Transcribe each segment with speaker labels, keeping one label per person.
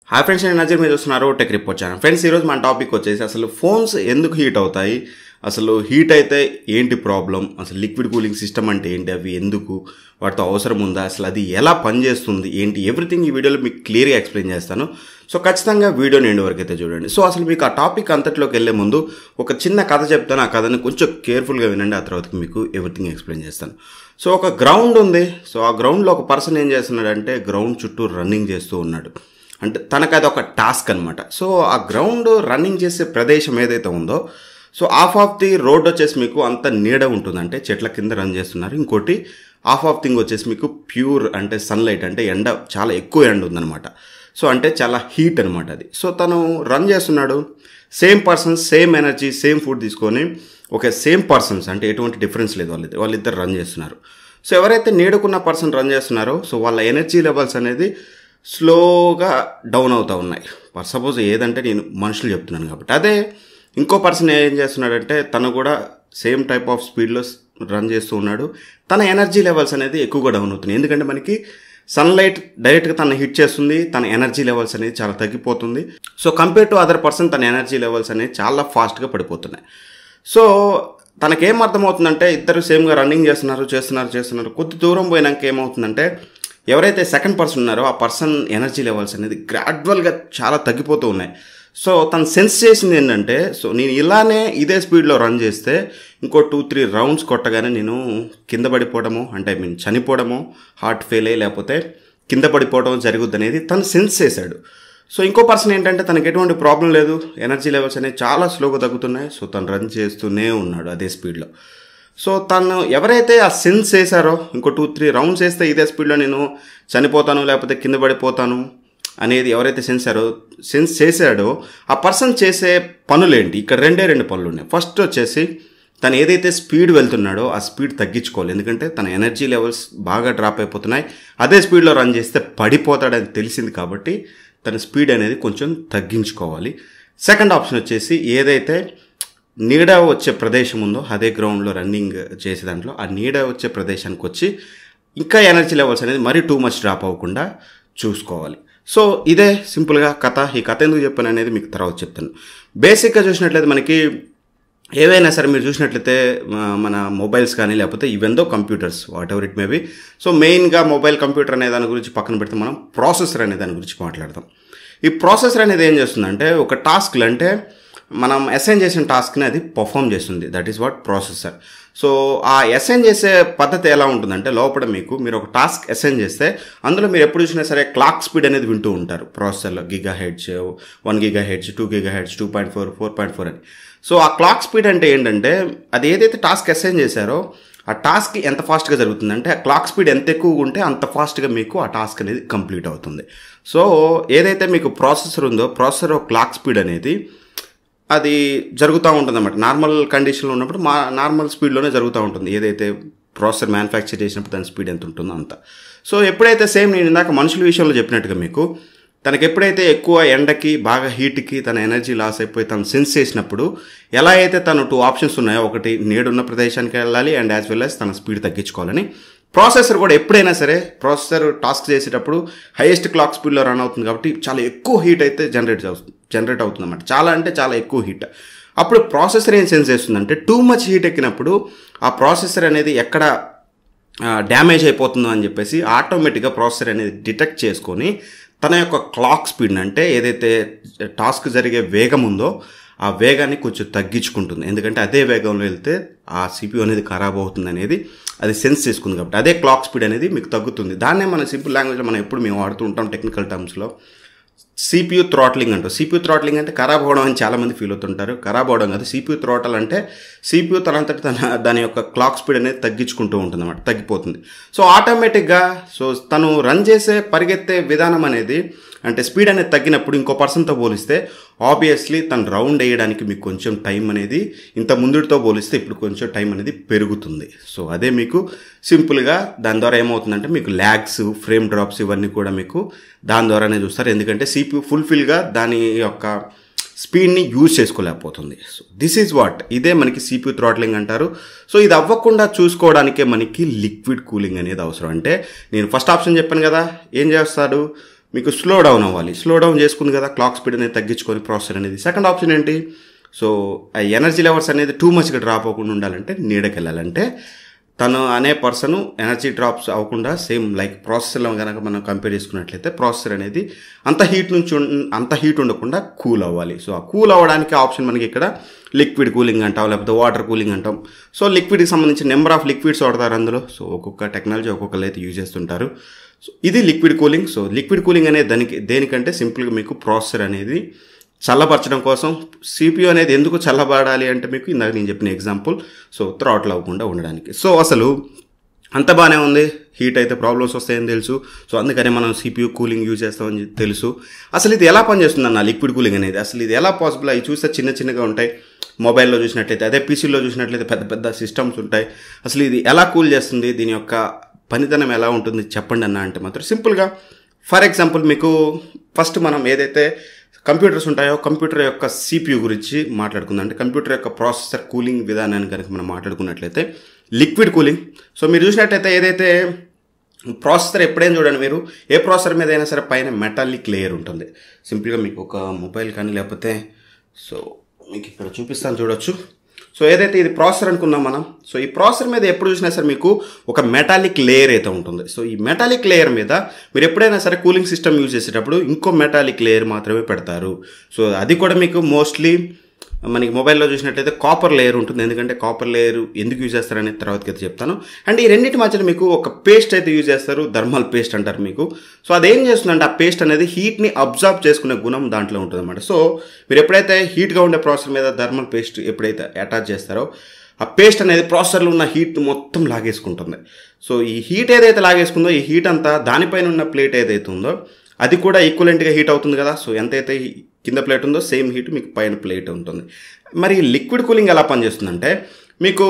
Speaker 1: hi friends నేను నజర్ మీరు చూస్తున్నారు టెక్ రిపోర్ట్ ఛానల్ ఫ్రెండ్స్ ఈరోజు మన టాపిక్ వచ్చేసి అసలు ఫోన్స్ ఎందుకు హీట్ అవుతాయి అసలు హీట్ అయితే ఏంటి ప్రాబ్లం అసలు లిక్విడ్ కూలింగ్ సిస్టమ్ అంటే ఏంటి అవి ఎందుకు వాటితో అవసరం ఉందా అసలు అది ఎలా పనిచేస్తుంది ఏంటి ఎవ్రీథింగ్ ఈ వీడియోలో మీకు క్లియర్గా ఎక్స్ప్లెయిన్ చేస్తాను సో ఖచ్చితంగా వీడియో ఎండ్ వరకు అయితే చూడండి సో అసలు మీకు ఆ టాపిక్ అంతట్లోకి వెళ్ళే ముందు ఒక చిన్న కథ చెప్తాను ఆ కథని కొంచెం కేర్ఫుల్గా వినండి ఆ తర్వాత మీకు ఎవ్రీథింగ్ ఎక్స్ప్లెయిన్ చేస్తాను సో ఒక గ్రౌండ్ ఉంది సో ఆ గ్రౌండ్లో ఒక పర్సన్ ఏం చేస్తున్నాడంటే గ్రౌండ్ చుట్టూ రన్నింగ్ చేస్తూ ఉన్నాడు అంటే తనకు అది ఒక టాస్క్ అనమాట సో ఆ గ్రౌండ్ రన్నింగ్ చేసే ప్రదేశం ఏదైతే ఉందో so half of the road వచ్చేసి మీకు అంత నీడ ఉంటుంది అంటే చెట్ల కింద రన్ చేస్తున్నారు ఇంకోటి హాఫ్ ఆఫ్ థింగ్ వచ్చేసి మీకు ప్యూర్ అంటే సన్లైట్ అంటే ఎండ చాలా ఎక్కువ ఎండ ఉందన్నమాట సో అంటే చాలా హీట్ అనమాట అది సో తను రన్ చేస్తున్నాడు same persons same energy same food తీసుకొని ఒక సేమ్ పర్సన్స్ అంటే ఎటువంటి డిఫరెన్స్ లేదు వాళ్ళిద్దరు వాళ్ళిద్దరు రన్ చేస్తున్నారు సో ఎవరైతే నీడకున్న పర్సన్ రన్ చేస్తున్నారో సో వాళ్ళ ఎనర్జీ లెవెల్స్ అనేది స్లోగా డౌన్ అవుతూ ఉన్నాయి ఫర్ సపోజ్ ఏదంటే నేను మనుషులు చెప్తున్నాను కాబట్టి అదే ఇంకో పర్సన్ ఏం చేస్తున్నాడంటే తను కూడా సేమ్ టైప్ ఆఫ్ స్పీడ్లో రన్ చేస్తూ ఉన్నాడు తన ఎనర్జీ లెవెల్స్ అనేది ఎక్కువగా డౌన్ అవుతున్నాయి ఎందుకంటే మనకి సన్లైట్ డైరెక్ట్గా తన హిట్ చేస్తుంది తన ఎనర్జీ లెవెల్స్ అనేది చాలా తగ్గిపోతుంది so compare to other person తన ఎనర్జీ లెవెల్స్ అనేది చాలా ఫాస్ట్గా పడిపోతున్నాయి సో తనకేం అర్థమవుతుందంటే ఇద్దరు సేమ్గా రన్నింగ్ చేస్తున్నారు చేస్తున్నారు చేస్తున్నారు కొద్ది దూరం పోయినాక ఏమవుతుందంటే ఎవరైతే సెకండ్ పర్సన్ ఉన్నారో ఆ పర్సన్ ఎనర్జీ లెవెల్స్ అనేది గ్రాడ్యువల్గా చాలా తగ్గిపోతూ ఉన్నాయి సో తను సెన్స్ చేసింది ఏంటంటే సో నేను ఇలానే ఇదే స్పీడ్లో రన్ చేస్తే ఇంకో టూ త్రీ రౌండ్స్ కొట్టగానే నేను కింద పడిపోవడము అంటే ఐ మీన్ చనిపోవడము హార్ట్ ఫెయిల్ అయ్యి లేకపోతే కింద పడిపోవడం జరుగుద్ది అనేది తను సెన్స్ చేశాడు సో ఇంకో పర్సన్ ఏంటంటే తనకి ఎటువంటి ప్రాబ్లం లేదు ఎనర్జీ లెవెల్స్ అనేవి చాలా స్లోగా తగ్గుతున్నాయి సో తను రన్ చేస్తూనే ఉన్నాడు అదే స్పీడ్లో సో తను ఎవరైతే ఆ సెన్స్ వేశారో ఇంకో టూ త్రీ రౌండ్స్ వేస్తే ఇదే స్పీడ్లో నేను చనిపోతాను లేకపోతే కింద పడిపోతాను అనేది ఎవరైతే సెన్సారో సెన్స్ చేశాడో ఆ పర్సన్ చేసే పనులేంటి ఇక్కడ రెండే రెండు పనులు ఉన్నాయి ఫస్ట్ వచ్చేసి తను ఏదైతే స్పీడ్ వెళ్తున్నాడో ఆ స్పీడ్ తగ్గించుకోవాలి ఎందుకంటే తన ఎనర్జీ లెవెల్స్ బాగా డ్రాప్ అయిపోతున్నాయి అదే స్పీడ్లో రన్ చేస్తే పడిపోతాడని తెలిసింది కాబట్టి తన స్పీడ్ అనేది కొంచెం తగ్గించుకోవాలి సెకండ్ ఆప్షన్ వచ్చేసి ఏదైతే నీడ వచ్చే ప్రదేశం ఉందో అదే గ్రౌండ్లో రన్నింగ్ చేసే దాంట్లో ఆ నీడ వచ్చే ప్రదేశానికి వచ్చి ఇంకా ఎనర్జీ లెవెల్స్ అనేది మరీ టూ మచ్ డ్రాప్ అవ్వకుండా చూసుకోవాలి సో ఇదే సింపుల్గా కథ ఈ కథ ఎందుకు చెప్పాను అనేది మీకు తర్వాత చెప్తాను బేసిక్గా చూసినట్లయితే మనకి ఏవైనా సరే మీరు చూసినట్లయితే మన మొబైల్స్ కానీ లేకపోతే ఇవెందో computers whatever it may be so మెయిన్గా మొబైల్ కంప్యూటర్ అనే దాని గురించి పక్కన పెడితే మనం ప్రాసెసర్ అనే దాని గురించి మాట్లాడదాం ఈ ప్రాసెసర్ అనేది ఏం చేస్తుందంటే ఒక టాస్క్లు అంటే మనం అసైన్ చేసిన టాస్క్ని అది పర్ఫామ్ చేస్తుంది that is what processor so ఆ అసైన్ చేసే పద్ధతి ఎలా ఉంటుందంటే లోపల మీకు మీరు ఒక టాస్క్ అసైన్ చేస్తే అందులో మీరు ఎప్పుడు చూసినా సరే క్లాక్ స్పీడ్ అనేది వింటూ ఉంటారు ప్రాసెసర్లో gigahertz one gigahertz two gigahertz two point four four point four అని సో ఆ క్లాక్ స్పీడ్ అంటే ఏంటంటే అది ఏదైతే టాస్క్ అసైన్ చేశారో ఆ టాస్క్ ఎంత ఫాస్ట్గా జరుగుతుందంటే ఆ క్లాక్ స్పీడ్ ఎంత ఎక్కువగా ఉంటే అంత ఫాస్ట్గా మీకు ఆ టాస్క్ అనేది కంప్లీట్ అవుతుంది సో ఏదైతే మీకు ప్రాసెసర్ ఉందో ప్రాసెసర్ క్లాక్ స్పీడ్ అనేది అది జరుగుతూ ఉంటుంది అన్నమాట నార్మల్ కండిషన్లో ఉన్నప్పుడు మా నార్మల్ స్పీడ్లోనే జరుగుతూ ఉంటుంది ఏదైతే ప్రాసెసర్ మ్యానుఫ్యాక్చర్ చేసినప్పుడు దాని స్పీడ్ ఎంత ఉంటుందో అంత సో ఎప్పుడైతే సేమ్ నేను ఇందాక మనుషుల విషయంలో చెప్పినట్టుగా మీకు తనకి ఎప్పుడైతే ఎక్కువ ఎండకి బాగా హీట్కి తన ఎనర్జీ లాస్ అయిపోయి తను సెన్స్ చేసినప్పుడు ఎలా అయితే తను టూ ఆప్షన్స్ ఉన్నాయో ఒకటి నీడున్న ప్రదేశానికి వెళ్ళాలి అండ్ యాజ్ వెల్ యాజ్ తన స్పీడ్ తగ్గించుకోవాలని ప్రాసెసర్ కూడా ఎప్పుడైనా సరే ప్రాసెసర్ టాస్క్ చేసేటప్పుడు హైయెస్ట్ క్లాక్ స్పీడ్లో రన్ అవుతుంది కాబట్టి చాలా ఎక్కువ హీట్ అయితే జనరేట్ అవుతుంది జనరేట్ అవుతుంది అన్నమాట చాలా అంటే చాలా ఎక్కువ హీట్ అప్పుడు ప్రాసెసర్ ఏం సెన్స్ చేస్తుందంటే టూ మచ్ హీట్ ఎక్కినప్పుడు ఆ ప్రాసెసర్ అనేది ఎక్కడ డ్యామేజ్ అయిపోతుందో అని చెప్పేసి ఆటోమేటిక్గా ప్రాసెసర్ అనేది డిటెక్ట్ చేసుకొని తన యొక్క క్లాక్ స్పీడ్ అంటే ఏదైతే టాస్క్ జరిగే వేగం ఉందో ఆ వేగాన్ని కొంచెం తగ్గించుకుంటుంది ఎందుకంటే అదే వేగంలో వెళ్తే ఆ సిపియు అనేది ఖరాబ్ అవుతుంది అనేది అది సెన్స్ చేసుకుంది కాబట్టి అదే క్లాక్ స్పీడ్ అనేది మీకు తగ్గుతుంది దాన్నే మన సింపుల్ లాంగ్వేజ్లో మనం ఎప్పుడు మేము వాడుతూ ఉంటాం టెక్నికల్ టర్మ్స్లో సిపియు థ్రాట్లింగ్ అంటారు సిపియు థ్రాట్లింగ్ అంటే ఖరాబ్ అవడం అని చాలామంది ఫీల్ అవుతుంటారు ఖరాబ్ అవడం కాదు సిపియు థ్రాటల్ అంటే సిపియు తనంతటి తన దాని యొక్క క్లాక్ స్పీడ్ అనేది తగ్గించుకుంటూ ఉంటుంది అనమాట తగ్గిపోతుంది సో ఆటోమేటిక్గా సో తను రన్ చేసే పరిగెత్తే విధానం అనేది అంటే స్పీడ్ అనేది తగ్గినప్పుడు ఇంకో పర్సన్తో పోలిస్తే ఆబ్వియస్లీ తను రౌండ్ వేయడానికి మీకు కొంచెం టైం అనేది ఇంత ముందుతో పోలిస్తే ఇప్పుడు కొంచెం టైం అనేది పెరుగుతుంది సో అదే మీకు సింపుల్గా దాని ద్వారా ఏమవుతుందంటే మీకు ల్యాగ్స్ ఫ్రేమ్ డ్రాప్స్ ఇవన్నీ కూడా మీకు దాని ద్వారానే చూస్తారు ఎందుకంటే సిపియు ఫుల్ఫిల్గా దాని యొక్క స్పీడ్ని యూజ్ చేసుకోలేకపోతుంది సో దిస్ ఈజ్ వాట్ ఇదే మనకి సిపియు థ్రాట్లింగ్ అంటారు సో ఇది అవ్వకుండా చూసుకోవడానికే మనకి లిక్విడ్ కూలింగ్ అనేది అవసరం అంటే నేను ఫస్ట్ ఆప్షన్ చెప్పాను కదా ఏం చేస్తాడు మీకు స్లో డౌన్ అవ్వాలి స్లో డౌన్ చేసుకుంది కదా క్లాక్ స్పీడ్ అనేది తగ్గించుకొని ప్రాసెసర్ అనేది సెకండ్ ఆప్షన్ ఏంటి సో ఆ ఎనర్జీ లెవెల్స్ అనేది టూ మచ్గా డ్రాప్ అవ్వకుండా ఉండాలంటే నీడకి వెళ్ళాలంటే తను అనే పర్సన్ ఎనర్జీ డ్రాప్స్ అవ్వకుండా సేమ్ లైక్ ప్రాసెసర్లో కనుక మనం కంపేర్ చేసుకున్నట్లయితే ప్రాసెసర్ అనేది అంత హీట్ నుంచి ఉన్- అంత హీట్ ఉండకుండా కూల్ అవ్వాలి సో ఆ కూల్ అవ్వడానికి ఆప్షన్ మనకి ఇక్కడ లిక్విడ్ కూలింగ్ అంటాం లేకపోతే వాటర్ కూలింగ్ అంటాం సో లిక్విడ్కి సంబంధించి నెంబర్ ఆఫ్ లిక్విడ్స్ వాడతారు అందులో సో ఒక్కొక్క టెక్నాలజీ ఒక్కొక్కరు అయితే యూజ్ చేస్తుంటారు సో ఇది liquid cooling so liquid cooling అనేది దానికి దేనికంటే సింపుల్గా మీకు ప్రాసెసర్ అనేది చల్లబరచడం కోసం సిపియు అనేది ఎందుకు చల్లబడాలి అంటే మీకు ఇందాక నేను చెప్పిన ఎగ్జాంపుల్ సో థ్రాట్లు అవ్వకుండా ఉండడానికి సో అసలు అంత బాగానే ఉంది హీట్ అయితే ప్రాబ్లమ్స్ వస్తాయని తెలుసు సో అందుకనే మనం సిపియు కూలింగ్ యూజ్ చేస్తామని తెలుసు అసలు ఇది ఎలా పనిచేస్తుంది అన్న లిక్విడ్ కూలింగ్ అనేది అసలు ఇది ఎలా పాసిబుల్ అవి చూస్తే చిన్న చిన్నగా ఉంటాయి మొబైల్లో చూసినట్లయితే అదే పీసీలో చూసినట్లయితే పెద్ద పెద్ద సిస్టమ్స్ ఉంటాయి అసలు ఇది ఎలా కూల్ చేస్తుంది దీని యొక్క పనితనం ఎలా ఉంటుంది చెప్పండి అన్న అంటే మాత్రం సింపుల్గా ఫర్ ఎగ్జాంపుల్ మీకు ఫస్ట్ మనం ఏదైతే కంప్యూటర్స్ ఉంటాయో కంప్యూటర్ యొక్క సిపియు గురించి మాట్లాడుకుందాం అంటే కంప్యూటర్ యొక్క ప్రాసెసర్ కూలింగ్ విధానాన్ని కనుక మనం మాట్లాడుకున్నట్లయితే లిక్విడ్ కూలింగ్ సో మీరు చూసినట్టయితే ఏదైతే ప్రాసెసర్ ఎప్పుడైనా చూడండి మీరు ఏ ప్రాసెసర్ మీద అయినా సరే పైన మెటాలిక్ లేయర్ ఉంటుంది సింపుల్గా మీకు ఒక మొబైల్ కానీ లేకపోతే సో మీకు ఇక్కడ చూపిస్తాను చూడొచ్చు సో ఏదైతే ఇది ప్రాసెసర్ అనుకున్నాం మనం సో ఈ ప్రాసెసర్ మీద ఎప్పుడు చూసినా సరే మీకు ఒక మెటాలిక్ లేయర్ అయితే ఉంటుంది సో ఈ మెటాలిక్ లేయర్ మీద మీరు ఎప్పుడైనా సరే కూలింగ్ సిస్టమ్ యూజ్ చేసేటప్పుడు ఇంకో మెటాలిక్ లేయర్ మాత్రమే పెడతారు సో అది కూడా మీకు మోస్ట్లీ మనకి మొబైల్లో చూసినట్లయితే కాపర్ లేయర్ ఉంటుంది ఎందుకంటే కాపర్ లేయర్ ఎందుకు యూజ్ చేస్తారనే తర్వాతకి అయితే చెప్తాను అండ్ ఈ రెండింటి మధ్యన మీకు ఒక పేస్ట్ అయితే యూజ్ చేస్తారు థర్మల్ పేస్ట్ అంటారు మీకు సో అదేం చేస్తుందంటే ఆ పేస్ట్ అనేది హీట్ని అబ్జర్వ్ చేసుకునే గుణం దాంట్లో ఉంటుంది అనమాట సో మీరు ఎప్పుడైతే హీట్గా ఉండే ప్రాసెసర్ మీద థర్మల్ పేస్ట్ ఎప్పుడైతే అటాచ్ చేస్తారో ఆ పేస్ట్ అనేది ప్రాసెసర్లో ఉన్న హీట్ మొత్తం లాగేసుకుంటుంది సో ఈ హీట్ ఏదైతే లాగేసుకుందో ఈ హీట్ అంతా దానిపైన ఉన్న ప్లేట్ ఏదైతే ఉందో అది కూడా ఈక్వలెంట్గా హీట్ అవుతుంది కదా సో ఎంతైతే ఈ కింద ప్లేట్ ఉందో సేమ్ హీట్ మీకు పైన ప్లేట్ ఉంటుంది మరి లిక్విడ్ కూలింగ్ ఎలా పనిచేస్తుందంటే మీకు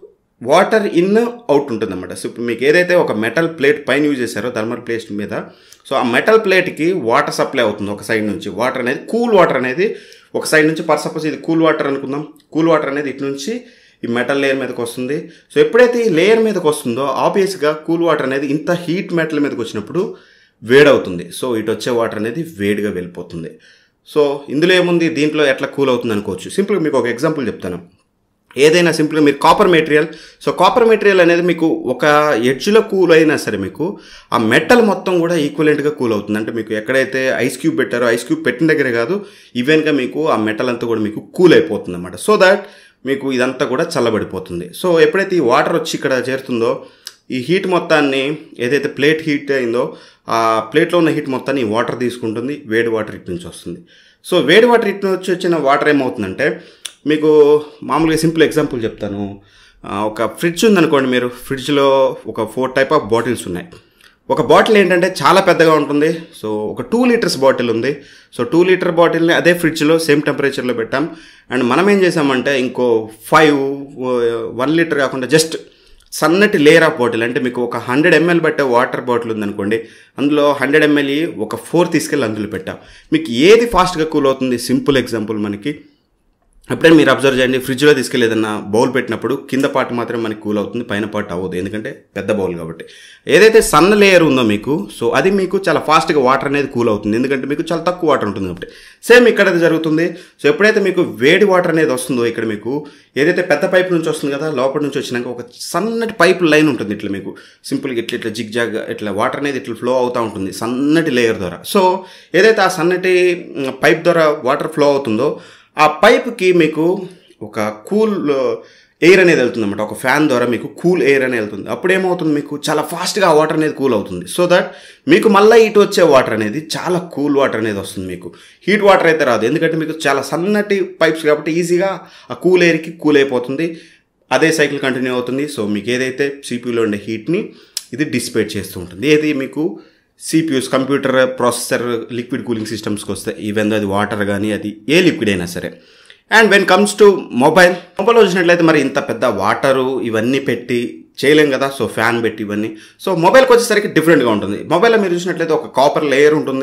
Speaker 1: వాటర్ ఇన్ అవుట్ ఉంటుంది అనమాట సో ఇప్పుడు మీకు ఏదైతే ఒక మెటల్ ప్లేట్ పైన యూజ్ చేశారో థర్మల్ ప్లేట్ మీద సో ఆ మెటల్ ప్లేట్కి వాటర్ సప్లై అవుతుంది ఒక సైడ్ నుంచి వాటర్ అనేది కూల్ వాటర్ అనేది ఒక సైడ్ నుంచి పర్ సపోజ్ ఇది కూల్ వాటర్ అనుకుందాం కూల్ వాటర్ అనేది ఇటు నుంచి ఈ మెటల్ లేయర్ మీదకి వస్తుంది సో ఎప్పుడైతే ఈ లేయర్ మీదకి వస్తుందో ఆబ్వియస్గా కూల్ వాటర్ అనేది ఇంత హీట్ మెటల్ మీదకి వచ్చినప్పుడు వేడవుతుంది సో ఇటు వచ్చే వాటర్ అనేది వేడిగా వెళ్ళిపోతుంది సో ఇందులో ఏముంది దీంట్లో ఎట్లా కూల్ అవుతుంది అనుకోవచ్చు సింపుల్గా మీకు ఒక ఎగ్జాంపుల్ చెప్తాను ఏదైనా సింపుల్గా మీరు copper material so copper material అనేది మీకు ఒక ఎడ్జ్లో కూల్ అయినా సరే మీకు ఆ మెటల్ మొత్తం కూడా ఈక్వలెంట్గా కూల్ అవుతుంది అంటే మీకు ఎక్కడైతే ఐస్ క్యూబ్ పెట్టారో ఐస్ క్యూబ్ పెట్టిన దగ్గరే కాదు ఈవెన్గా మీకు ఆ మెటల్ అంతా కూడా మీకు కూల్ అయిపోతుంది అనమాట సో దాట్ మీకు ఇదంతా కూడా చల్లబడిపోతుంది సో ఎప్పుడైతే ఈ వాటర్ వచ్చి ఇక్కడ చేరుతుందో ఈ హీట్ మొత్తాన్ని ఏదైతే ప్లేట్ హీట్ అయిందో ఆ ప్లేట్లో ఉన్న హీట్ మొత్తాన్ని ఈ వాటర్ తీసుకుంటుంది వేడి వాటర్ ఇటు నుంచి వస్తుంది సో వేడి వాటర్ ఇటు నుంచి వచ్చిన వాటర్ ఏమవుతుందంటే మీకు మామూలుగా సింపుల్ ఎగ్జాంపుల్ చెప్తాను ఆ, ఒక ఫ్రిడ్జ్ ఉందనుకోండి మీరు ఫ్రిడ్జ్లో ఒక ఫోర్ టైప్ ఆఫ్ బాటిల్స్ ఉన్నాయి ఒక బాటిల్ ఏంటంటే చాలా పెద్దగా ఉంటుంది సో ఒక టూ లీటర్స్ బాటిల్ ఉంది సో టూ లీటర్ బాటిల్ని అదే ఫ్రిడ్జ్లో సేమ్ టెంపరేచర్లో పెట్టాం అండ్ మనం ఏం చేసామంటే ఇంకో ఫైవ్ వన్ లీటర్ కాకుండా జస్ట్ సన్నటి లేయర్ ఆఫ్ బాటిల్ అంటే మీకు ఒక హండ్రెడ్ ఎంఎల్ పట్టే వాటర్ బాటిల్ ఉందనుకోండి అందులో హండ్రెడ్ ఎంఎల్ ఒక ఫోర్ తీసుకెళ్ళి అందులో పెట్టాం మీకు ఏది ఫాస్ట్గా కూల్ అవుతుంది సింపుల్ ఎగ్జాంపుల్ మనకి ఎప్పుడైనా మీరు అబ్జర్వ్ చేయండి ఫ్రిడ్జ్లో తీసుకెళ్ళి ఏదన్నా బౌల్ పెట్టినప్పుడు కింద పార్ట్ మాత్రమే మనకి కూల్ అవుతుంది పైన పార్ట్ అవ్వదు ఎందుకంటే పెద్ద బౌల్ కాబట్టి ఏదైతే సన్న లేయర్ ఉందో మీకు సో అది మీకు చాలా ఫాస్ట్గా వాటర్ అనేది కూల్ అవుతుంది ఎందుకంటే మీకు చాలా తక్కువ వాటర్ ఉంటుంది కాబట్టి సేమ్ ఇక్కడ అది జరుగుతుంది సో ఎప్పుడైతే మీకు వేడి వాటర్ అనేది వస్తుందో ఇక్కడ మీకు ఏదైతే పెద్ద పైప్ నుంచి వస్తుంది కదా లోపల నుంచి వచ్చినాక ఒక సన్నటి పైప్ లైన్ ఉంటుంది ఇట్లా మీకు సింపుల్గా ఇట్లా ఇట్లా జిగ్ జాగ్ ఇట్లా వాటర్ అనేది ఇట్లా ఫ్లో అవుతూ ఉంటుంది సన్నటి లేయర్ ద్వారా సో ఏదైతే ఆ సన్నటి పైప్ ద్వారా వాటర్ ఫ్లో అవుతుందో ఆ పైప్కి మీకు ఒక కూల్ ఎయిర్ అనేది వెళ్తుంది అనమాట ఒక ఫ్యాన్ ద్వారా మీకు కూల్ ఎయిర్ అనేది వెళ్తుంది అప్పుడు ఏమవుతుంది మీకు చాలా ఫాస్ట్గా ఆ వాటర్ అనేది కూల్ అవుతుంది సో దట్ మీకు మళ్ళీ ఇటు వచ్చే వాటర్ అనేది చాలా కూల్ వాటర్ అనేది వస్తుంది మీకు హీట్ వాటర్ అయితే రాదు ఎందుకంటే మీకు చాలా సన్నటి పైప్స్ కాబట్టి ఈజీగా ఆ కూల్ ఎయిర్కి కూల్ అయిపోతుంది అదే సైకిల్ కంటిన్యూ అవుతుంది సో మీకు ఏదైతే సిపియూలో ఉండే హీట్ని ఇది డిస్పేట్ చేస్తూ ఉంటుంది ఏది మీకు CPUs computer processor liquid cooling సిస్టమ్స్కి వస్తాయి ఈవెన్ అది వాటర్ కానీ అది ఏ లిక్విడ్ అయినా సరే and when comes to mobile mobile చూసినట్లయితే మరి ఇంత పెద్ద వాటరు ఇవన్నీ పెట్టి చేయలేం కదా సో ఫ్యాన్ పెట్టి ఇవన్నీ సో మొబైల్కి వచ్చేసరికి డిఫరెంట్గా ఉంటుంది మొబైల్లో మీరు చూసినట్లయితే ఒక కాపర్ లేయర్ ఉంటుంది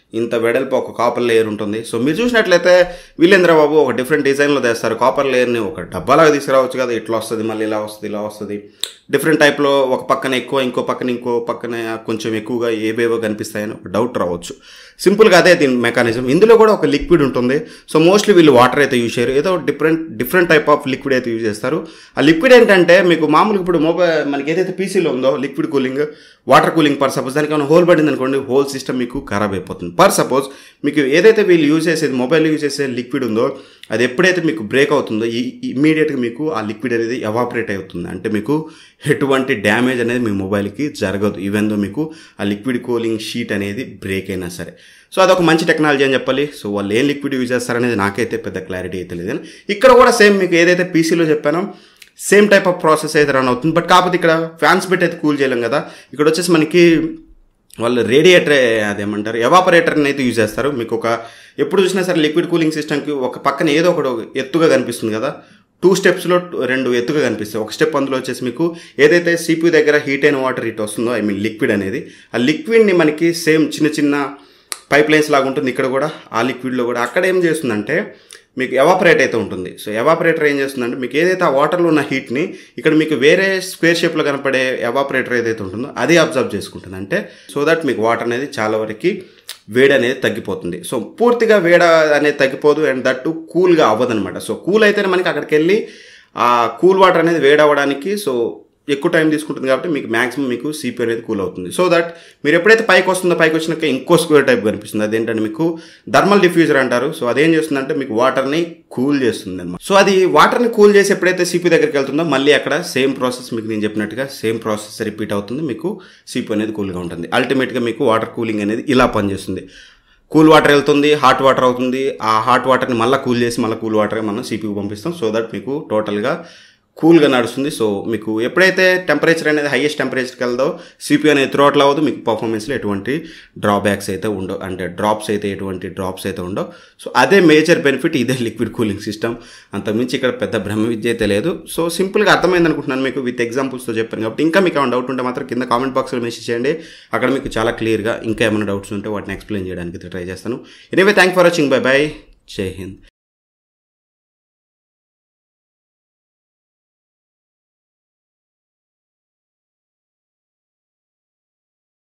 Speaker 1: ఇంత వెడల్పు ఒక కాపర్ లేయర్ ఉంటుంది సో మీరు చూసినట్లయితే వీళ్ళేంద్ర బాబు ఒక డిఫరెంట్ డిజైన్లో తెస్తారు కాపర్ లేయర్ని ఒక డబ్బాలాగా తీసుకురావచ్చు కదా ఇట్లా వస్తుంది మళ్ళీ ఇలా వస్తుంది ఇలా వస్తుంది డిఫరెంట్ టైప్లో ఒక పక్కన ఎక్కువ ఇంకో పక్కన ఇంకో పక్కన కొంచెం ఎక్కువగా ఏవేవో కనిపిస్తాయని ఒక డౌట్ రావచ్చు సింపుల్గా అదే దీని మెకానిజం ఇందులో కూడా ఒక లిక్విడ్ ఉంటుంది సో మోస్ట్లీ వీళ్ళు వాటర్ అయితే యూజ్ చేయరు ఏదో different different type of liquid అయితే యూజ్ చేస్తారు ఆ లిక్విడ్ ఏంటంటే మీకు మామూలుగా ఇప్పుడు మొబైల్ మనకి ఏదైతే పీసీలో ఉందో liquid cooling water cooling per suppose దానికి ఏమైనా హోల్ పడింది అనుకోండి హోల్ సిస్టమ్ మీకు ఖరాబ్ అయిపోతుంది పర్ సపోజ్ మీకు ఏదైతే వీళ్ళు యూజ్ చేసేది మొబైల్ యూజ్ చేసే లిక్విడ్ ఉందో అది ఎప్పుడైతే మీకు బ్రేక్ అవుతుందో ఈ ఇమీడియట్గా మీకు ఆ లిక్విడ్ అనేది ఎవాపరేట్ అవుతుంది అంటే మీకు ఎటువంటి డ్యామేజ్ అనేది మీ మొబైల్కి జరగదు ఈవెన్ దో మీకు ఆ లిక్విడ్ కూలింగ్ షీట్ అనేది బ్రేక్ అయినా సరే సో అదొక మంచి టెక్నాలజీ అని చెప్పాలి సో వాళ్ళు ఏం లిక్విడ్ యూజ్ చేస్తారనేది నాకైతే పెద్ద క్లారిటీ అయితే లేదు ఇక్కడ కూడా సేమ్ మీకు ఏదైతే పీసీలో చెప్పానో సేమ్ టైప్ ఆఫ్ ప్రాసెస్ అయితే రన్ అవుతుంది బట్ కాకపోతే ఇక్కడ ఫ్యాన్స్ పెట్టి అయితే కూల్ చేయలేం కదా ఇక్కడ వచ్చేసి మనకి వాళ్ళు రేడియేటర్ అదేమంటారు ఎవాపరేటర్ని అయితే యూజ్ చేస్తారు మీకు ఒక ఎప్పుడు చూసినా సరే లిక్విడ్ కూలింగ్ సిస్టమ్కి ఒక పక్కన ఏదో ఒకటి ఎత్తుగా కనిపిస్తుంది కదా టూ స్టెప్స్లో రెండు ఎత్తుగా కనిపిస్తాయి ఒక స్టెప్ అందులో వచ్చేసి మీకు ఏదైతే సిపి దగ్గర హీట్ అయిన వాటర్ ఇట్ వస్తుందో ఐ మీన్ లిక్విడ్ అనేది ఆ లిక్విడ్ని మనకి సేమ్ చిన్న చిన్న పైప్ లైన్స్ లాగా ఉంటుంది ఇక్కడ కూడా ఆ లిక్విడ్లో కూడా అక్కడ ఏం చేస్తుందంటే మీకు ఎవాపరేట్ అయితే ఉంటుంది సో ఎవాపరేటర్ ఏం చేస్తుందంటే మీకు ఏదైతే ఆ వాటర్లో ఉన్న హీట్ని ఇక్కడ మీకు వేరే స్క్వేర్ షేప్లో కనపడే ఎవాపరేటర్ ఏదైతే ఉంటుందో అది అబ్జర్వ్ చేసుకుంటుంది అంటే సో దట్ మీకు వాటర్ అనేది చాలా వరకు వేడి అనేది తగ్గిపోతుంది సో పూర్తిగా వేడ అనేది తగ్గిపోదు అండ్ దట్టు కూల్గా అవ్వదు అనమాట సో కూల్ అయితేనే మనకి అక్కడికి వెళ్ళి ఆ కూల్ వాటర్ అనేది వేడి అవ్వడానికి సో ఎక్కువ టైం తీసుకుంటుంది కాబట్టి మీకు మాక్సిమం మీకు సిపి అనేది కూల్ అవుతుంది సో దట్ మీరు ఎప్పుడైతే పైకి వస్తుందో పైకి వచ్చినాక ఇంకో స్క్వేర్ టైప్ కనిపిస్తుంది అదేంటంటే మీకు థర్మల్ డిఫ్యూజర్ అంటారు సో అదేం చేస్తుందంటే మీకు వాటర్ని కూల్ చేస్తుంది అనమాట సో అది వాటర్ని కూల్ చేసి ఎప్పుడైతే సిపి దగ్గరికి వెళ్తుందో మళ్ళీ అక్కడ సేమ్ ప్రాసెస్ మీకు నేను చెప్పినట్టుగా సేమ్ ప్రాసెస్ రిపీట్ అవుతుంది మీకు సిపి అనేది కూల్గా ఉంటుంది అల్టిమేట్గా మీకు వాటర్ కూలింగ్ అనేది ఇలా పనిచేస్తుంది కూల్ వాటర్ వెళ్తుంది హాట్ వాటర్ అవుతుంది ఆ హాట్ వాటర్ని మళ్ళీ కూల్ చేసి మళ్ళీ కూల్ వాటర్ మనం సిపికి పంపిస్తాం సో దట్ మీకు టోటల్గా కూల్గా నడుస్తుంది సో మీకు ఎప్పుడైతే టెంపరేచర్ అనేది హైయెస్ట్ టెంపరేచర్కి వెళ్దో సిపి అనేది త్రోట్లు అవ్వదు మీకు పర్ఫార్మెన్స్లో ఎటువంటి డ్రాబ్యాక్స్ అయితే ఉండవు అంటే డ్రాప్స్ అయితే ఎటువంటి డ్రాప్స్ అయితే ఉండవు సో అదే మేజర్ బెనిఫిట్ ఇదే లిక్విడ్ కూలింగ్ సిస్టమ్ అంతకుమించి ఇక్కడ పెద్ద బ్రహ్మ విద్య అయితే లేదు సో సింపుల్గా అర్థమైంది అనుకుంటున్నాను మీకు విత్ ఎగ్జాంపుల్స్తో చెప్పాను కాబట్టి ఇంకా మీకు ఏమైనా డౌట్ ఉంటే మాత్రం కింద కామెంట్ బాక్స్లో మెసేజ్ చేయండి అక్కడ మీకు చాలా క్లియర్గా ఇంకా ఏమైనా డౌట్స్ ఉంటే వాటిని ఎక్స్ప్లెయిన్ చేయడానికి ట్రై చేస్తాను anyway thank for watching bye bye జై హింద్